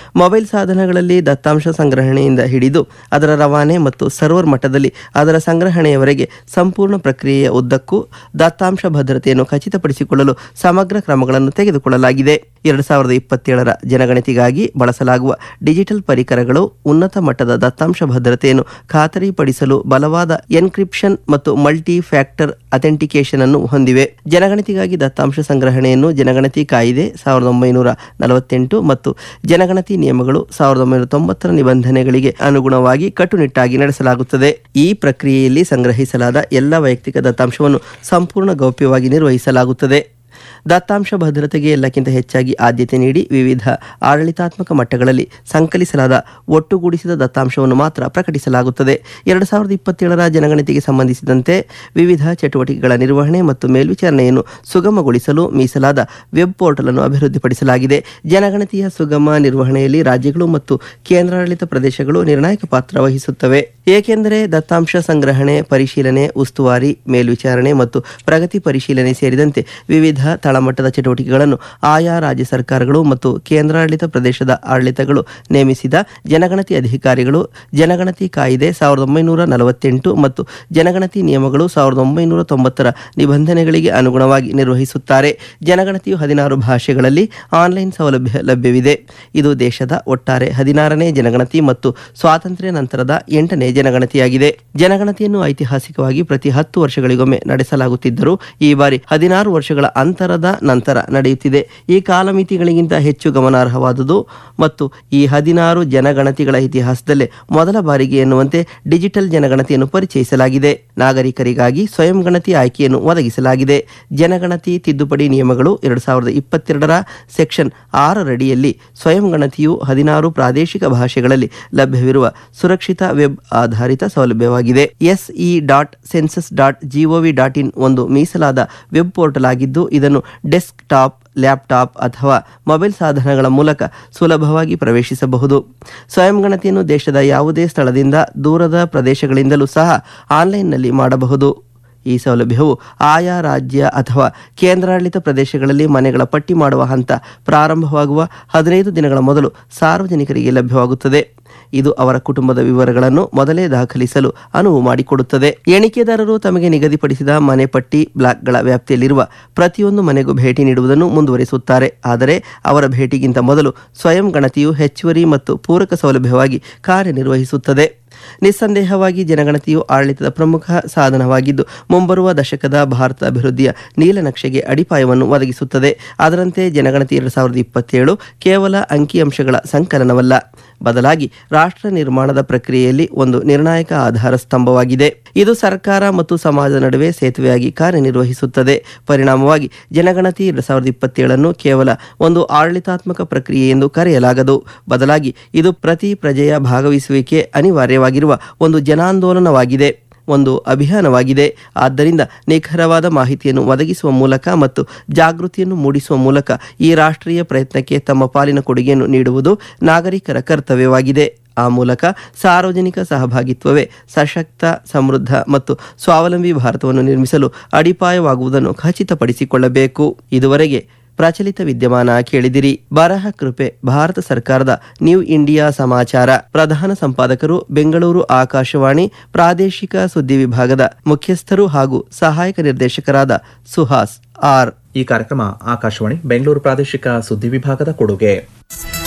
mobile ಸಾಧನಗಳಲ್ಲಿ ದತ್ತಾಂಶ ಸಂಗ್ರಹಣೆಯಿಂದ ಹಿಡಿದು ಅದರ ರವಾನೆ ಮತ್ತು ಸರ್ವರ್ ಮಟ್ಟದಲ್ಲಿ ಅದರ ಸಂಗ್ರಹಣೆಯವರೆಗೆ ಸಂಪೂರ್ಣ ಪ್ರಕ್ರಿಯೆಯ ಉದ್ದಕ್ಕೂ ದತ್ತಾಂಶ ಭದ್ರತೆಯನ್ನು ಖಚಿತಪಡಿಸಿಕೊಳ್ಳಲು ಸಮಗ್ರ ಕ್ರಮಗಳನ್ನು ತೆಗೆದುಕೊಳ್ಳಲಾಗಿದೆ ಎರಡು ಸಾವಿರದ ಇಪ್ಪತ್ತೇಳರ ಜನಗಣತಿಗಾಗಿ ಬಳಸಲಾಗುವ ಡಿಜಿಟಲ್ ಪರಿಕರಗಳು ಉನ್ನತ ಮಟ್ಟದ ದತ್ತಾಂಶ ಭದ್ರತೆಯನ್ನು ಖಾತರಿಪಡಿಸಲು ಬಲವಾದ ಎನ್ಕ್ರಿಪ್ಷನ್ ಮತ್ತು ಮಲ್ಟಿ ಫ್ಯಾಕ್ಟರ್ ಅಥೆಂಟಿಕೇಶನ್ ಅನ್ನು ಹೊಂದಿವೆ ಜನಗಣತಿಗಾಗಿ ದತ್ತಾಂಶ ಸಂಗ್ರಹಣೆಯನ್ನು ಜನಗಣತಿ ಕಾಯಿದೆ ಸಾವಿರದ ಒಂಬೈನೂರ ನಲವತ್ತೆಂಟು ಮತ್ತು ಜನಗಣತಿ ನಿಯಮಗಳು ಸಾವಿರದ ಒಂಬೈನೂರ ತೊಂಬತ್ತರ ನಿಬಂಧನೆಗಳಿಗೆ ಅನುಗುಣವಾಗಿ ಕಟ್ಟುನಿಟ್ಟಾಗಿ ನಡೆಸಲಾಗುತ್ತದೆ ಈ ಪ್ರಕ್ರಿಯೆಯಲ್ಲಿ ಸಂಗ್ರಹಿಸಲಾದ ಎಲ್ಲ ವೈಯಕ್ತಿಕ ದತ್ತಾಂಶವನ್ನು ಸಂಪೂರ್ಣ ಗೌಪ್ಯವಾಗಿ ನಿರ್ವಹಿಸಲಾಗುತ್ತದೆ ದತ್ತಾಂಶ ಭದ್ರತೆಗೆ ಎಲ್ಲಕ್ಕಿಂತ ಹೆಚ್ಚಾಗಿ ಆದ್ಯತೆ ನೀಡಿ ವಿವಿಧ ಆಡಳಿತಾತ್ಮಕ ಮಟ್ಟಗಳಲ್ಲಿ ಸಂಕಲಿಸಲಾದ ಒಟ್ಟುಗೂಡಿಸಿದ ದತ್ತಾಂಶವನ್ನು ಮಾತ್ರ ಪ್ರಕಟಿಸಲಾಗುತ್ತದೆ ಎರಡು ಸಾವಿರದ ಇಪ್ಪತ್ತೇಳರ ಜನಗಣತಿಗೆ ಸಂಬಂಧಿಸಿದಂತೆ ವಿವಿಧ ಚಟುವಟಿಕೆಗಳ ನಿರ್ವಹಣೆ ಮತ್ತು ಮೇಲ್ವಿಚಾರಣೆಯನ್ನು ಸುಗಮಗೊಳಿಸಲು ಮೀಸಲಾದ ವೆಬ್ ಪೋರ್ಟಲ್ ಅನ್ನು ಅಭಿವೃದ್ಧಿಪಡಿಸಲಾಗಿದೆ ಜನಗಣತಿಯ ಸುಗಮ ನಿರ್ವಹಣೆಯಲ್ಲಿ ರಾಜ್ಯಗಳು ಮತ್ತು ಕೇಂದ್ರಾಡಳಿತ ಪ್ರದೇಶಗಳು ನಿರ್ಣಾಯಕ ಪಾತ್ರ ವಹಿಸುತ್ತವೆ ಏಕೆಂದರೆ ದತ್ತಾಂಶ ಸಂಗ್ರಹಣೆ ಪರಿಶೀಲನೆ ಉಸ್ತುವಾರಿ ಮೇಲ್ವಿಚಾರಣೆ ಮತ್ತು ಪ್ರಗತಿ ಪರಿಶೀಲನೆ ಸೇರಿದಂತೆ ವಿವಿಧ ತಳಮಟ್ಟದ ಚಟುವಟಿಕೆಗಳನ್ನು ಆಯಾ ರಾಜ್ಯ ಸರ್ಕಾರಗಳು ಮತ್ತು ಕೇಂದ್ರಾಡಳಿತ ಪ್ರದೇಶದ ಆಡಳಿತಗಳು ನೇಮಿಸಿದ ಜನಗಣತಿ ಅಧಿಕಾರಿಗಳು ಜನಗಣತಿ ಕಾಯಿದೆ ಸಾವಿರದ ಒಂಬೈನೂರ ನಲವತ್ತೆಂಟು ಮತ್ತು ಜನಗಣತಿ ನಿಯಮಗಳು ಸಾವಿರದ ಒಂಬೈನೂರ ತೊಂಬತ್ತರ ನಿಬಂಧನೆಗಳಿಗೆ ಅನುಗುಣವಾಗಿ ನಿರ್ವಹಿಸುತ್ತಾರೆ ಜನಗಣತಿಯು ಹದಿನಾರು ಭಾಷೆಗಳಲ್ಲಿ ಆನ್ಲೈನ್ ಸೌಲಭ್ಯ ಲಭ್ಯವಿದೆ ಇದು ದೇಶದ ಒಟ್ಟಾರೆ ಹದಿನಾರನೇ ಜನಗಣತಿ ಮತ್ತು ಸ್ವಾತಂತ್ರ್ಯ ನಂತರದ ಎಂಟನೇ ಜನಗಣತಿಯಾಗಿದೆ ಜನಗಣತಿಯನ್ನು ಐತಿಹಾಸಿಕವಾಗಿ ಪ್ರತಿ ಹತ್ತು ವರ್ಷಗಳಿಗೊಮ್ಮೆ ನಡೆಸಲಾಗುತ್ತಿದ್ದರೂ ಈ ಬಾರಿ ಹದಿನಾರು ವರ್ಷಗಳ ಅಂತರದ ನಂತರ ನಡೆಯುತ್ತಿದೆ ಈ ಕಾಲಮಿತಿಗಳಿಗಿಂತ ಹೆಚ್ಚು ಗಮನಾರ್ಹವಾದುದು ಮತ್ತು ಈ ಹದಿನಾರು ಜನಗಣತಿಗಳ ಇತಿಹಾಸದಲ್ಲೇ ಮೊದಲ ಬಾರಿಗೆ ಎನ್ನುವಂತೆ ಡಿಜಿಟಲ್ ಜನಗಣತಿಯನ್ನು ಪರಿಚಯಿಸಲಾಗಿದೆ ನಾಗರಿಕರಿಗಾಗಿ ಸ್ವಯಂ ಗಣತಿ ಆಯ್ಕೆಯನ್ನು ಒದಗಿಸಲಾಗಿದೆ ಜನಗಣತಿ ತಿದ್ದುಪಡಿ ನಿಯಮಗಳು ಎರಡು ಸಾವಿರದ ಇಪ್ಪತ್ತೆರಡರ ಸೆಕ್ಷನ್ ಆರರಡಿಯಲ್ಲಿ ಸ್ವಯಂ ಗಣತಿಯು ಹದಿನಾರು ಪ್ರಾದೇಶಿಕ ಭಾಷೆಗಳಲ್ಲಿ ಲಭ್ಯವಿರುವ ಸುರಕ್ಷಿತ ವೆಬ್ ಆಧಾರಿತ ಸೌಲಭ್ಯವಾಗಿದೆ SE dot census dot GOV dot in ಒಂದು ಮೀಸಲಾದ ವೆಬ್ ಪೋರ್ಟಲ್ ಆಗಿದ್ದು ಇದನ್ನು ಡೆಸ್ಕ್ ಟಾಪ್ ಲ್ಯಾಪ್ಟಾಪ್ ಅಥವಾ ಮೊಬೈಲ್ ಸಾಧನಗಳ ಮೂಲಕ ಸುಲಭವಾಗಿ ಪ್ರವೇಶಿಸಬಹುದು ಸ್ವಯಂ ಗಣತಿಯನ್ನು ದೇಶದ ಯಾವುದೇ ಸ್ಥಳದಿಂದ ದೂರದ ಪ್ರದೇಶಗಳಿಂದಲೂ ಸಹ ಆನ್ಲೈನ್ನಲ್ಲಿ ಮಾಡಬಹುದು ಈ ಸೌಲಭ್ಯವು ಆಯಾ ರಾಜ್ಯ ಅಥವಾ ಕೇಂದ್ರಾಡಳಿತ ಪ್ರದೇಶಗಳಲ್ಲಿ ಮನೆಗಳ ಪಟ್ಟಿ ಮಾಡುವ ಹಂತ ಪ್ರಾರಂಭವಾಗುವ ಹದಿನೈದು ದಿನಗಳ ಮೊದಲು ಸಾರ್ವಜನಿಕರಿಗೆ ಲಭ್ಯವಾಗುತ್ತದೆ ಇದು ಅವರ ಕುಟುಂಬದ ವಿವರಗಳನ್ನು ಮೊದಲೇ ದಾಖಲಿಸಲು ಅನುವು ಮಾಡಿಕೊಡುತ್ತದೆ ಎಣಿಕೆದಾರರು ತಮಗೆ ನಿಗದಿಪಡಿಸಿದ ಮನೆ ಪಟ್ಟಿ ಬ್ಲಾಕ್ಗಳ ವ್ಯಾಪ್ತಿಯಲ್ಲಿರುವ ಪ್ರತಿಯೊಂದು ಮನೆಗೂ ಭೇಟಿ ನೀಡುವುದನ್ನು ಮುಂದುವರಿಸುತ್ತಾರೆ ಆದರೆ ಅವರ ಭೇಟಿಗಿಂತ ಮೊದಲು ಸ್ವಯಂ ಗಣತಿಯು ಹೆಚ್ಚುವರಿ ಮತ್ತು ಪೂರಕ ಸೌಲಭ್ಯವಾಗಿ ಕಾರ್ಯನಿರ್ವಹಿಸುತ್ತದೆ ನಿಸ್ಸಂದೇಹವಾಗಿ ಜನಗಣತಿಯು ಆಡಳಿತದ ಪ್ರಮುಖ ಸಾಧನವಾಗಿದ್ದು ಮುಂಬರುವ ದಶಕದ ಭಾರತ ಅಭಿವೃದ್ಧಿಯ ನೀಲನಕ್ಷೆಗೆ ಅಡಿಪಾಯವನ್ನು ಒದಗಿಸುತ್ತದೆ ಅದರಂತೆ ಜನಗಣತಿ ಎರಡು ಸಾವಿರದ ಇಪ್ಪತ್ತೇಳು ಕೇವಲ ಅಂಕಿಅಂಶಗಳ ಸಂಕಲನವಲ್ಲ ಬದಲಾಗಿ ರಾಷ್ಟ್ರ ನಿರ್ಮಾಣದ ಪ್ರಕ್ರಿಯೆಯಲ್ಲಿ ಒಂದು ನಿರ್ಣಾಯಕ ಆಧಾರ ಸ್ತಂಭವಾಗಿದೆ ಇದು ಸರ್ಕಾರ ಮತ್ತು ಸಮಾಜದ ನಡುವೆ ಸೇತುವೆಯಾಗಿ ಕಾರ್ಯನಿರ್ವಹಿಸುತ್ತದೆ ಪರಿಣಾಮವಾಗಿ ಜನಗಣತಿ ಎರಡು ಸಾವಿರದ ಇಪ್ಪತ್ತೇಳನ್ನು ಕೇವಲ ಒಂದು ಆಡಳಿತಾತ್ಮಕ ಪ್ರಕ್ರಿಯೆ ಎಂದು ಕರೆಯಲಾಗದು ಬದಲಾಗಿ ಇದು ಪ್ರತಿ ಪ್ರಜೆಯ ಭಾಗವಹಿಸುವಿಕೆ ಅನಿವಾರ್ಯವಾಗಿರುವ ಒಂದು ಜನಾಂದೋಲನವಾಗಿದೆ ಒಂದು ಅಭಿಯಾನವಾಗಿದೆ ಆದ್ದರಿಂದ ನಿಖರವಾದ ಮಾಹಿತಿಯನ್ನು ಒದಗಿಸುವ ಮೂಲಕ ಮತ್ತು ಜಾಗೃತಿಯನ್ನು ಮೂಡಿಸುವ ಮೂಲಕ ಈ ರಾಷ್ಟ್ರೀಯ ಪ್ರಯತ್ನಕ್ಕೆ ತಮ್ಮ ಪಾಲಿನ ಕೊಡುಗೆಯನ್ನು ನೀಡುವುದು ನಾಗರಿಕರ ಕರ್ತವ್ಯವಾಗಿದೆ ಆ ಮೂಲಕ ಸಾರ್ವಜನಿಕ ಸಹಭಾಗಿತ್ವವೇ ಸಶಕ್ತ ಸಮೃದ್ಧ ಮತ್ತು ಸ್ವಾವಲಂಬಿ ಭಾರತವನ್ನು ನಿರ್ಮಿಸಲು ಅಡಿಪಾಯವಾಗುವುದನ್ನು ಖಚಿತಪಡಿಸಿಕೊಳ್ಳಬೇಕು ಇದುವರೆಗೆ ಪ್ರಚಲಿತ ವಿದ್ಯಮಾನ ಕೇಳಿದಿರಿ ಬರಹ ಕೃಪೆ ಭಾರತ ಸರ್ಕಾರದ ನ್ಯೂ ಇಂಡಿಯಾ ಸಮಾಚಾರ ಪ್ರಧಾನ ಸಂಪಾದಕರು ಬೆಂಗಳೂರು ಆಕಾಶವಾಣಿ ಪ್ರಾದೇಶಿಕ ಸುದ್ದಿ ವಿಭಾಗದ ಮುಖ್ಯಸ್ಥರು ಹಾಗೂ ಸಹಾಯಕ ನಿರ್ದೇಶಕರಾದ ಸುಹಾಸ್ ಆರ್ ಈ ಕಾರ್ಯಕ್ರಮ ಆಕಾಶವಾಣಿ ಬೆಂಗಳೂರು ಪ್ರಾದೇಶಿಕ ಸುದ್ದಿ ವಿಭಾಗದ ಕೊಡುಗೆ